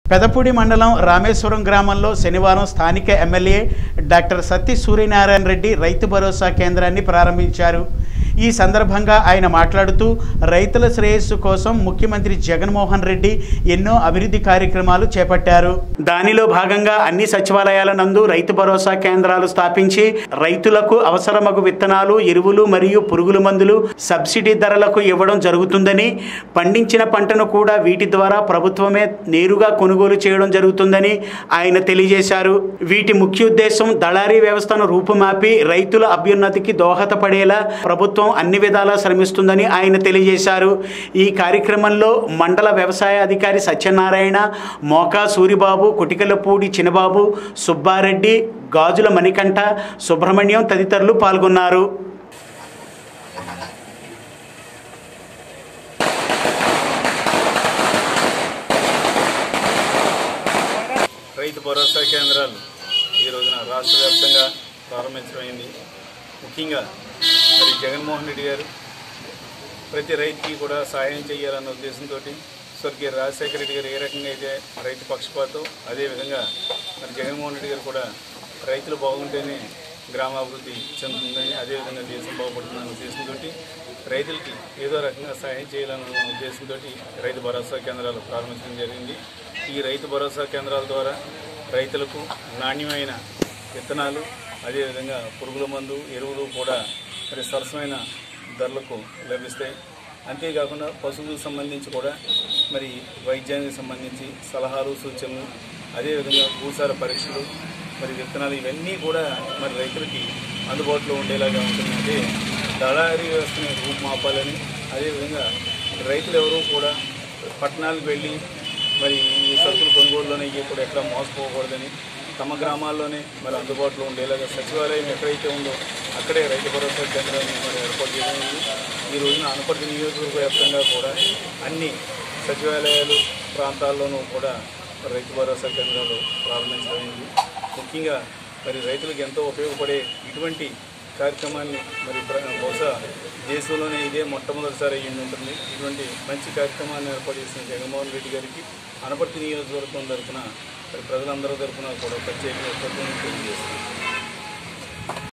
పెదపూడి మండలం రామేశ్వరం గ్రామంలో శనివారం స్థానిక ఎమ్మెల్యే డాక్టర్ సత్తి సూర్యనారాయణ రెడ్డి రైతు భరోసా కేంద్రాన్ని ప్రారంభించారు ఈ సందర్భంగా ఆయన మాట్లాడుతూ రైతుల శ్రేయస్సు కోసం ముఖ్యమంత్రి జగన్మోహన్ రెడ్డి ఎన్నో అభివృద్ధి కార్యక్రమాలు చేపట్టారు దానిలో భాగంగా అన్ని సచివాలయాల నందు రైతు భరోసా కేంద్రాలు స్థాపించి రైతులకు అవసరమగు విత్తనాలు ఎరువులు మరియు పురుగుల మందులు సబ్సిడీ ధరలకు ఇవ్వడం జరుగుతుందని పండించిన పంటను కూడా వీటి ద్వారా ప్రభుత్వమే నేరుగా కొనుగోలు చేయడం జరుగుతుందని ఆయన తెలియజేశారు వీటి ముఖ్య ఉద్దేశం దళారీ వ్యవస్థను రూపుమాపి రైతుల అభ్యున్నతికి దోహదపడేలా ప్రభుత్వం అన్ని విధాలా శ్రమిస్తుందని ఆయన తెలియజేశారు ఈ కార్యక్రమంలో మండల వ్యవసాయ అధికారి సత్యనారాయణ మోకా సూరిబాబు కుటికలపూడి చినబాబు సుబ్బారెడ్డి గాజుల మణికంఠ సుబ్రహ్మణ్యం తదితరులు పాల్గొన్నారు రైతు భరోసా కేంద్రాలు ఈ రోజున రాష్ట్ర వ్యాప్తంగా ప్రారంభించడమైంది ముఖ్యంగా మరి జగన్మోహన్ రెడ్డి గారు ప్రతి రైతుకి కూడా సహాయం చేయాలన్న ఉద్దేశంతో స్వర్గీయ రాజశేఖర రెడ్డి గారు ఏ రకంగా అయితే రైతు పక్షపాతం అదేవిధంగా మరి జగన్మోహన్ రెడ్డి గారు కూడా రైతులు బాగుంటేనే గ్రామాభివృద్ధి చెందుతుందని అదేవిధంగా దేశం బాగుపడుతుందన్న ఉద్దేశంతో రైతులకి ఏదో రకంగా సహాయం చేయాలన్న ఉద్దేశంతో రైతు భరోసా కేంద్రాలు ప్రారంభించడం జరిగింది ఈ రైతు భరోసా కేంద్రాల ద్వారా రైతులకు నాణ్యమైన విత్తనాలు అదేవిధంగా పురుగుల మందు ఎరువులు కూడా మరి సరసమైన ధరలకు లభిస్తాయి అంతేకాకుండా పశువులకు సంబంధించి కూడా మరి వైద్యానికి సంబంధించి సలహాలు సూచనలు అదేవిధంగా భూసార పరీక్షలు మరి విత్తనాలు ఇవన్నీ కూడా మరి రైతులకి అందుబాటులో ఉండేలాగా ఉంటుందంటే దళారీ వ్యవస్థని రూపుమాపాలని అదేవిధంగా రైతులు ఎవరూ కూడా పట్టణాలకు వెళ్ళి మరి ఈ సరుకులు కొనుగోలులోనే కూడా ఎక్కడ మోసపోకూడదని తమ గ్రామాల్లోనే మరి అందుబాటులో ఉండేలాగా సచివాలయం ఎక్కడైతే ఉందో అక్కడే రైతు భరోసా కేంద్రాన్ని మరి ఏర్పాటు చేయడం ఉంది. ఈ రోజున అనపర్తి నియోజకవర్గ వ్యాప్తంగా కూడా అన్ని సచివాలయాలు ప్రాంతాల్లోనూ కూడా మరి రైతు భరోసా కేంద్రాలు ప్రారంభించడమైంది ముఖ్యంగా మరి రైతులకు ఎంతో ఉపయోగపడే ఇటువంటి కార్యక్రమాన్ని మరి ప్ర- బహుశా దేశంలోనే ఇదే మొట్టమొదటిసారి అయ్యి ఉంటుంది ఇటువంటి మంచి కార్యక్రమాన్ని ఏర్పాటు చేసిన జగన్మోహన్ రెడ్డి గారికి అనపర్తి నియోజకవర్గం తరఫున మరి ప్రజలందరూ తరఫున కూడా ప్రత్యేకంగా కృతజ్ఞతలు తెలియజేస్తున్నాను